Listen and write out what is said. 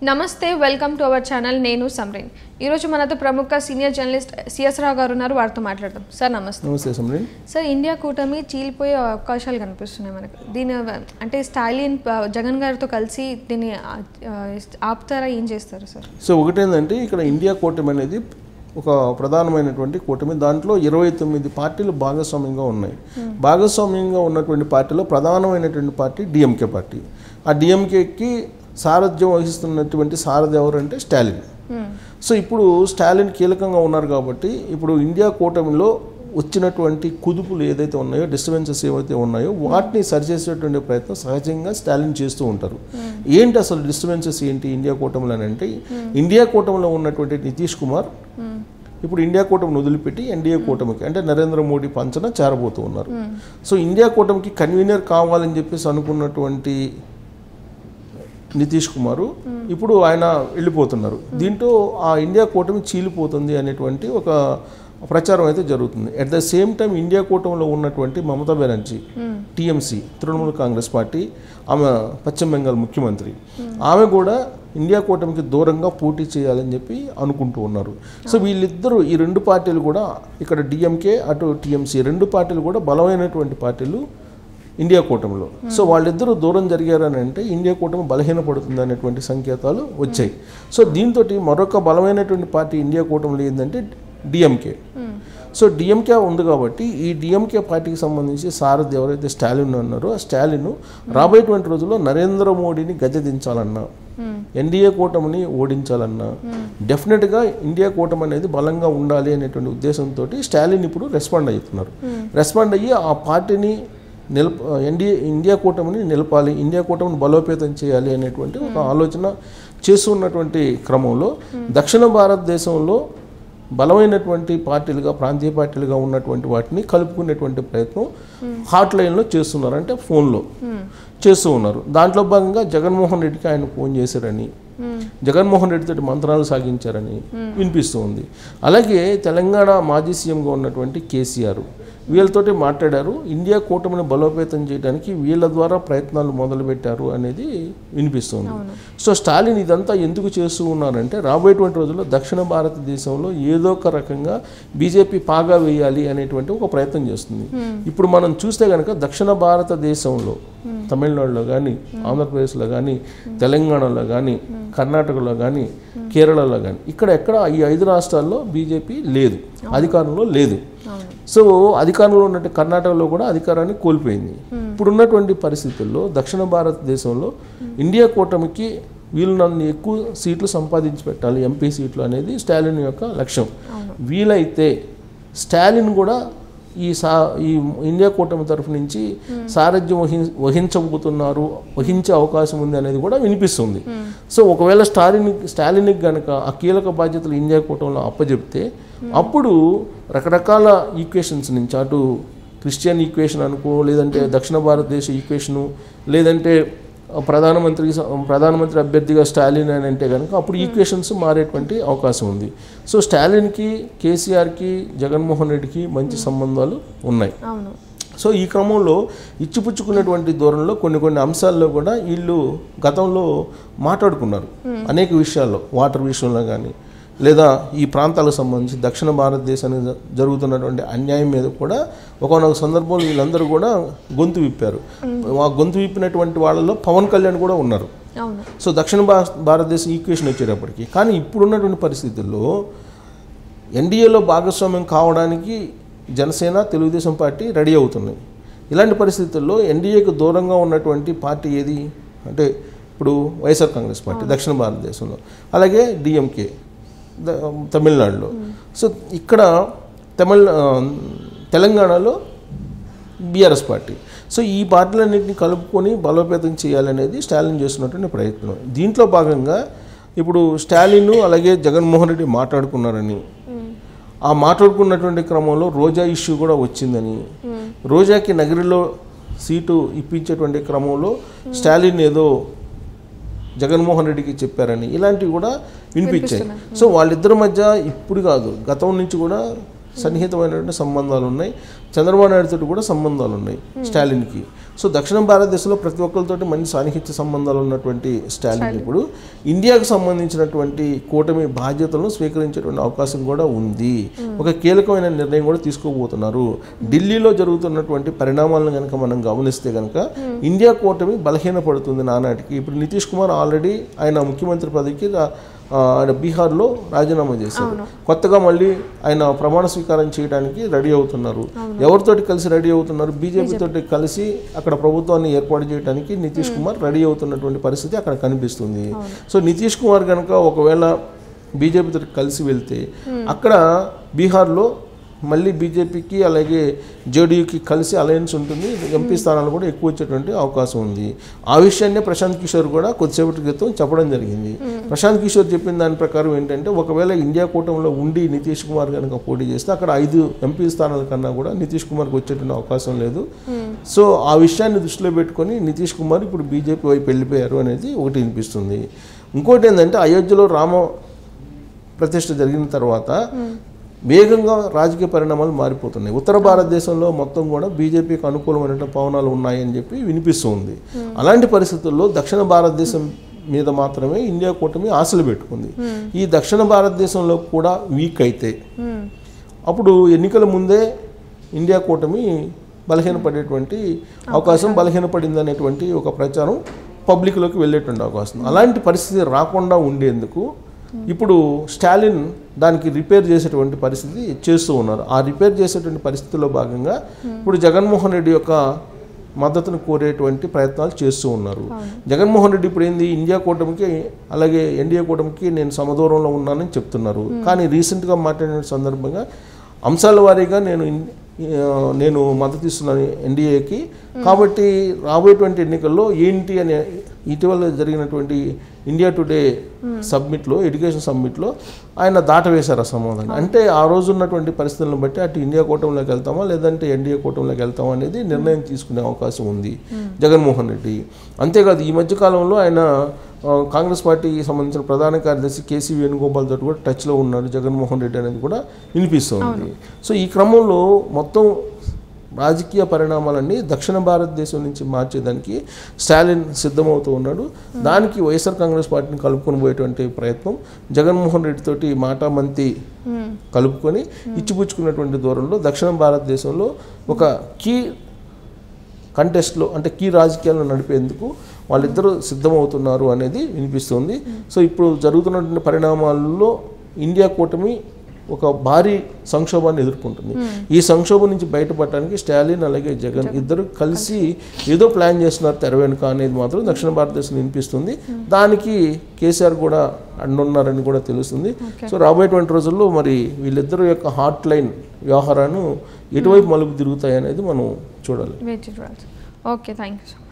నమస్తే welcome to our channel నేను సమ్రీన్ ఈరోజు మనతో ప్రముఖ సీనియర్ జర్నలిస్ట్ సిఎస్ రావు గారు ఉన్నారు వారితో మాట్లాడదాం సార్ నమస్తే నమస్తే సమ్రీన్ సార్ ఇండియా కూటమి చీలిపోయే అవకాశాలు కనిపిస్తున్నాయి మనకు దీని అంటే స్టాలిన్ ఆ, జగన్ గారితో కలిసి దీన్ని ఆ, ఆ, ఆపుతారా ఏం చేస్తారు సార్ సో ఒకటేంటంటే ఇక్కడ ఇండియా కూటమి అనేది ఒక ప్రధానమైనటువంటి కూటమి దాంట్లో ఇరవై తొమ్మిది పార్టీలు భాగస్వామ్యంగా ఉన్నాయి భాగస్వామ్యంగా ఉన్నటువంటి పార్టీలో ప్రధానమైనటువంటి పార్టీ డిఎంకే పార్టీ ఆ డిఎంకేకి సారథ్యం వహిస్తున్నటువంటి సారథి ఎవరంటే స్టాలిన్ సో ఇప్పుడు స్టాలిన్ కీలకంగా ఉన్నారు కాబట్టి ఇప్పుడు ఇండియా కూటమిలో వచ్చినటువంటి కుదుపులు ఏదైతే ఉన్నాయో డిస్టర్బెన్సెస్ ఏవైతే ఉన్నాయో వాటిని సరిచేసేటువంటి ప్రయత్నం సహజంగా స్టాలిన్ చేస్తూ ఉంటారు ఏంటి అసలు డిస్టర్బెన్సెస్ ఏంటి ఇండియా కూటమిలో అని అంటే ఇండియా కూటమిలో ఉన్నటువంటి నితీష్ కుమార్ ఇప్పుడు ఇండియా కూటమిని వదిలిపెట్టి ఎన్డీఏ కూటమికి అంటే నరేంద్ర మోడీ పంచన చేరబోతూ ఉన్నారు సో ఇండియా కూటమికి కన్వీనర్ కావాలని చెప్పేసి అనుకున్నటువంటి నితీష్ కుమారు ఇప్పుడు ఆయన వెళ్ళిపోతున్నారు దీంట్లో ఆ ఇండియా కూటమి చీలిపోతుంది అనేటువంటి ఒక ప్రచారం అయితే జరుగుతుంది at the same time India కూటమిలో ఉన్నటువంటి మమతా బెనర్జీ టీఎంసీ తృణమూల్ కాంగ్రెస్ పార్టీ ఆమె పశ్చిమ బెంగాల్ ముఖ్యమంత్రి ఆమె కూడా ఇండియా కూటమికి దూరంగా పోటీ చేయాలని చెప్పి అనుకుంటూ ఉన్నారు సో వీళ్ళిద్దరూ ఈ రెండు పార్టీలు కూడా ఇక్కడ డిఎంకే అటు టీఎంసీ రెండు పార్టీలు కూడా బలమైనటువంటి పార్టీలు ఇండియా కూటమిలో సో వాళ్ళిద్దరూ దూరం జరిగారని అంటే ఇండియా కూటమి బలహీనపడుతుంది అనేటువంటి సంకేతాలు వచ్చాయి సో దీంతో మరొక బలమైనటువంటి పార్టీ ఇండియా కూటమిలో ఏంటంటే డిఎంకే సో డిఎంకే ఉంది కాబట్టి ఈ డిఎంకే పార్టీకి సంబంధించి సారథి ఎవరైతే స్టాలిన్ ఉన్నారో ఆ స్టాలిన్ రాబోయేటువంటి రోజుల్లో నరేంద్ర మోడీని గద్దె దించాలన్నా ఎన్డీఏ కూటమిని ఓడించాలన్నా డెఫినెట్గా ఇండియా కూటమి అనేది బలంగా ఉండాలి అనేటువంటి ఉద్దేశంతో స్టాలిన్ ఇప్పుడు రెస్పాండ్ అవుతున్నారు రెస్పాండ్ అయ్యి ఆ పార్టీని నిలప ఎన్డీఏ ఇండియా కూటమిని నిలపాలి ఇండియా కూటమిని బలోపేతం చేయాలి అనేటువంటి ఒక ఆలోచన చేస్తున్నటువంటి క్రమంలో దక్షిణ భారతదేశంలో బలమైనటువంటి పార్టీలుగా ప్రాంతీయ పార్టీలుగా ఉన్నటువంటి వాటిని కలుపుకునేటువంటి ప్రయత్నం హాట్ లైన్లో చేస్తున్నారు అంటే ఫోన్లో చేస్తూ ఉన్నారు దాంట్లో భాగంగా జగన్మోహన్ రెడ్డికి ఆయన ఫోన్ చేశారని జగన్మోహన్ రెడ్డితో మంత్రాలు సాగించారని వినిపిస్తూ ఉంది అలాగే తెలంగాణ మాజీ సీఎంగా ఉన్నటువంటి కేసీఆర్ వీళ్ళతోటి మాట్లాడారు ఇండియా కూటమిని బలోపేతం చేయడానికి వీళ్ళ ద్వారా ప్రయత్నాలు మొదలుపెట్టారు అనేది వినిపిస్తుంది సో స్టాలిన్ ఇదంతా ఎందుకు చేస్తూ ఉన్నారంటే రాబోయేటువంటి రోజుల్లో దక్షిణ భారతదేశంలో ఏదో ఒక రకంగా బీజేపీ పాగా వేయాలి అనేటువంటి ఒక ప్రయత్నం చేస్తుంది ఇప్పుడు మనం చూస్తే కనుక దక్షిణ భారతదేశంలో తమిళనాడులో కానీ ఆంధ్రప్రదేశ్లో కానీ తెలంగాణలో కానీ కర్ణాటకలో కానీ కేరళలో కానీ ఇక్కడ ఎక్కడ ఈ ఐదు రాష్ట్రాల్లో బీజేపీ లేదు అధికారంలో లేదు సో అధికారంలో ఉన్నట్టు కర్ణాటకలో కూడా అధికారాన్ని కోల్పోయింది ఇప్పుడు ఉన్నటువంటి పరిస్థితుల్లో దక్షిణ భారతదేశంలో ఇండియా కూటమికి వీళ్ళు నన్ను ఎక్కువ సీట్లు సంపాదించి పెట్టాలి ఎంపీ సీట్లు అనేది స్టాలిన్ యొక్క లక్ష్యం వీలైతే స్టాలిన్ కూడా ఈ సా ఈ ఇండియా కూటమి తరఫు నుంచి సారథ్యం వహి వహించబోతున్నారు వహించే అవకాశం ఉంది అనేది కూడా వినిపిస్తుంది సో ఒకవేళ స్టాలిన్ స్టాలిన్కి గనక ఆ కీలక బాధ్యతలు ఇండియా కూటమిలో అప్పచెప్తే అప్పుడు రకరకాల ఈక్వేషన్స్ నుంచి అటు క్రిస్టియన్ ఈక్వేషన్ అనుకో లేదంటే దక్షిణ భారతదేశ ఈక్వేషను లేదంటే ప్రధానమంత్రి ప్రధానమంత్రి అభ్యర్థిగా స్టాలిన్ అని అంటే కనుక అప్పుడు ఈక్వేషన్స్ మారేటువంటి అవకాశం ఉంది సో స్టాలిన్కి కేసీఆర్కి జగన్మోహన్ రెడ్డికి మంచి సంబంధాలు ఉన్నాయి అవును సో ఈ క్రమంలో ఇచ్చిపుచ్చుకున్నటువంటి ధోరణిలో కొన్ని కొన్ని అంశాల్లో కూడా వీళ్ళు గతంలో మాట్లాడుకున్నారు అనేక విషయాల్లో వాటర్ విషయంలో కానీ లేదా ఈ ప్రాంతాలకు సంబంధించి దక్షిణ భారతదేశానికి జ- జరుగుతున్నటువంటి అన్యాయం మీద కూడా ఒకనొక సందర్భంలో వీళ్ళందరూ కూడా గొంతు విప్పారు ఆ గొంతు విప్పినటువంటి వాళ్ళలో పవన్ కళ్యాణ్ కూడా ఉన్నారు అవును సో దక్షిణ భా- భారతదేశం ఈక్వేషన్ వచ్చేటప్పటికి కానీ ఇప్పుడున్నటువంటి పరిస్థితుల్లో ఎన్డీఏలో భాగస్వామ్యం కావడానికి జనసేన తెలుగుదేశం పార్టీ రెడీ అవుతున్నాయి ఇలాంటి పరిస్థితుల్లో ఎన్డీఏకి దూరంగా ఉన్నటువంటి పార్టీ ఏది అంటే ఇప్పుడు వైఎస్ఆర్ కాంగ్రెస్ పార్టీ దక్షిణ భారతదేశంలో అలాగే డిఎంకే ద- తమిళనాడులో సో ఇక్కడ తమిళ ఆ, తెలంగాణలో బీఆర్ఎస్ పార్టీ సో ఈ పార్టీలన్నింటినీ కలుపుకొని బలోపేతం చేయాలనేది స్టాలిన్ చేస్తున్నటువంటి ప్రయత్నం దీంట్లో భాగంగా ఇప్పుడు స్టాలిన్ అలాగే జగన్మోహన్ రెడ్డి మాట్లాడుకున్నారని ఆ మాట్లాడుకున్నటువంటి క్రమంలో రోజా ఇష్యూ కూడా వచ్చిందని రోజాకి నగరిలో సీటు ఇప్పించేటువంటి క్రమంలో స్టాలిన్ ఏదో జగన్మోహన్ రెడ్డికి చెప్పారని ఇలాంటివి కూడా వినిపించాయి సో వాళ్ళిద్దరి మధ్య ఇప్పుడు కాదు గతం నుంచి కూడా సన్నిహితమైనటువంటి సంబంధాలు ఉన్నాయి చంద్రబాబు నాయుడుతో కూడా సంబంధాలు ఉన్నాయి స్టాలిన్కి సో దక్షిణ భారతదేశంలో ప్రతి ఒక్కరితోటి మంచి సాన్నిహిత్య సంబంధాలు ఉన్నటువంటి స్టాలిన్ ఇప్పుడు ఇండియాకు సంబంధించినటువంటి కూటమి బాధ్యతలను స్వీకరించేటువంటి అవకాశం కూడా ఉంది ఒక కీలకమైన నిర్ణయం కూడా తీసుకోబోతున్నారు ఢిల్లీలో జరుగుతున్నటువంటి పరిణామాలను కనుక మనం గమనిస్తే కనుక ఇండియా కూటమి బలహీనపడుతుంది నానాటికి ఇప్పుడు నితీష్ కుమార్ ఆల్రెడీ ఆయన ముఖ్యమంత్రి పదవికి రా- ఆ, ఆయన బీహార్లో రాజీనామా చేశారు కొత్తగా మళ్ళీ ఆయన ప్రమాణ స్వీకారం చేయడానికి రెడీ అవుతున్నారు ఎవరితోటి కలిసి రెడీ అవుతున్నారు బీజేపీ తోటి కలిసి అక్కడ ప్రభుత్వాన్ని ఏర్పాటు చేయడానికి నితీష్ కుమార్ రెడీ అవుతున్నటువంటి పరిస్థితి అక్కడ కనిపిస్తుంది సో నితీష్ కుమార్ కనుక ఒకవేళ బీజేపీ తోటి కలిసి వెళ్తే అక్కడ బీహార్లో మళ్ళీ బీజేపీకి అలాగే జేడీయూకి కలిసి అలయన్స్ ఉంటుంది ఎంపీ స్థానాలు కూడా ఎక్కువ వచ్చేటువంటి అవకాశం ఉంది ఆ విషయాన్నే ప్రశాంత్ కిషోర్ కూడా కొద్దిసేపటి క్రితం చెప్పడం జరిగింది ప్రశాంత్ కిషోర్ చెప్పిన దాని ప్రకారం ఏంటంటే ఒకవేళ ఇండియా కూటమిలో ఉండి నితీష్ కుమార్ కనుక పోటీ చేస్తే అక్కడ ఐదు ఎంపీ స్థానాల కన్నా కూడా నితీష్ కుమార్కి వచ్చేటువంటి అవకాశం లేదు సో ఆ విషయాన్ని దృష్టిలో పెట్టుకొని నితీష్ కుమార్ ఇప్పుడు బీజేపీ వైపు వెళ్ళిపోయారు అనేది ఒకటి వినిపిస్తుంది ఇంకోటి ఏంటంటే అయోధ్యలో రామ ప్రతిష్ఠ జరిగిన తర్వాత వేగంగా రాజకీయ పరిణామాలు మారిపోతున్నాయి ఉత్తర భారతదేశంలో మొత్తం కూడా బీజేపీకి అనుకూలమైన పవనాలు ఉన్నాయని చెప్పి వినిపిస్తుంది అలాంటి పరిస్థితుల్లో దక్షిణ భారతదేశం మీద మాత్రమే ఇండియా కూటమి ఆశలు పెట్టుకుంది ఈ దక్షిణ భారతదేశంలో కూడా వీక్ అయితే అప్పుడు ఎన్నికల ముందే ఇండియా కూటమి బలహీనపడేటువంటి అవకాశం బలహీనపడింది అనేటువంటి ఒక ప్రచారం పబ్లిక్లోకి వెళ్ళేటువంటి అవకాశం అలాంటి పరిస్థితి రాకుండా ఉండేందుకు ఇప్పుడు స్టాలిన్ దానికి రిపేర్ చేసేటువంటి పరిస్థితి చేస్తూ ఉన్నారు ఆ రిపేర్ చేసేటువంటి పరిస్థితిలో భాగంగా ఇప్పుడు జగన్మోహన్ రెడ్డి యొక్క మద్దతును కోరేటువంటి ప్రయత్నాలు చేస్తూ ఉన్నారు జగన్మోహన్ రెడ్డి ఇప్పుడు ఏంది ఇండియా కూటమికి అలాగే ఎన్డీఏ కూటమికి నేను సమదూరంలో ఉన్నానని చెప్తున్నారు కానీ రీసెంట్గా మాట్లాడిన సందర్భంగా అంశాల వారీగా నేను ఇన్- ఆ, నేను మద్దతు ఇస్తున్నాను ఎన్డీఏకి కాబట్టి రాబోయేటువంటి ఎన్నికల్లో ఏంటి అనే ఇటీవల జరిగినటువంటి ఇండియా టుడే సబ్మిట్లో ఎడ్యుకేషన్ సబ్మిట్లో ఆయన దాటవేశారు ఆ సమాధానం అంటే ఆ రోజు ఉన్నటువంటి పరిస్థితులను బట్టి అటు ఇండియా కూటమిలోకి వెళ్తామా లేదంటే ఎన్డీఏ కూటమిలోకి వెళ్తామా అనేది నిర్ణయం తీసుకునే అవకాశం ఉంది జగన్మోహన్ రెడ్డి అంతేకాదు ఈ మధ్య కాలంలో ఆయన ఆ, కాంగ్రెస్ పార్టీకి సంబంధించిన ప్రధాన కార్యదర్శి కేసీ వేణుగోపాల్ తోటి కూడా టచ్లో ఉన్నాడు జగన్మోహన్ రెడ్డి అనేది కూడా వినిపిస్తుంది సో ఈ క్రమంలో మొత్తం రాజకీయ పరిణామాలన్నీ దక్షిణ భారతదేశం నుంచి మార్చేదానికి స్టాలిన్ సిద్ధమవుతూ ఉన్నాడు దానికి వైఎస్ఆర్ కాంగ్రెస్ పార్టీని కలుపుకొని పోయేటువంటి ప్రయత్నం జగన్మోహన్ రెడ్డి తోటి మాటామంతి కలుపుకొని ఇచ్చిపుచ్చుకున్నటువంటి దూరంలో దక్షిణ భారతదేశంలో ఒక కీ కంటెస్ట్లో అంటే కీ రాజకీయాలను నడిపేందుకు వాళ్ళిద్దరూ సిద్ధమవుతున్నారు అనేది వినిపిస్తుంది సో ఇప్పుడు జరుగుతున్నటువంటి పరిణామాల్లో ఇండియా కూటమి ఒక భారీ సంక్షోభాన్ని ఎదుర్కొంటుంది ఈ సంక్షోభం నుంచి బయటపడటానికి స్టాలిన్ అలాగే జగన్ ఇద్దరు కలిసి ఏదో ప్లాన్ చేస్తున్నారు తెర వెనుక అనేది మాత్రం దక్షిణ భారతదేశం వినిపిస్తుంది దానికి కేసీఆర్ కూడా అన్నున్నారని కూడా తెలుస్తుంది సో రాబోయేటువంటి రోజుల్లో మరి వీళ్ళిద్దరు యొక్క హాట్ లైన్ వ్యవహారాన్ని ఎటువైపు మలుపు తిరుగుతాయి అనేది మనం చూడాలి వేచి చూడాలి ఓకే థ్యాంక్ యూ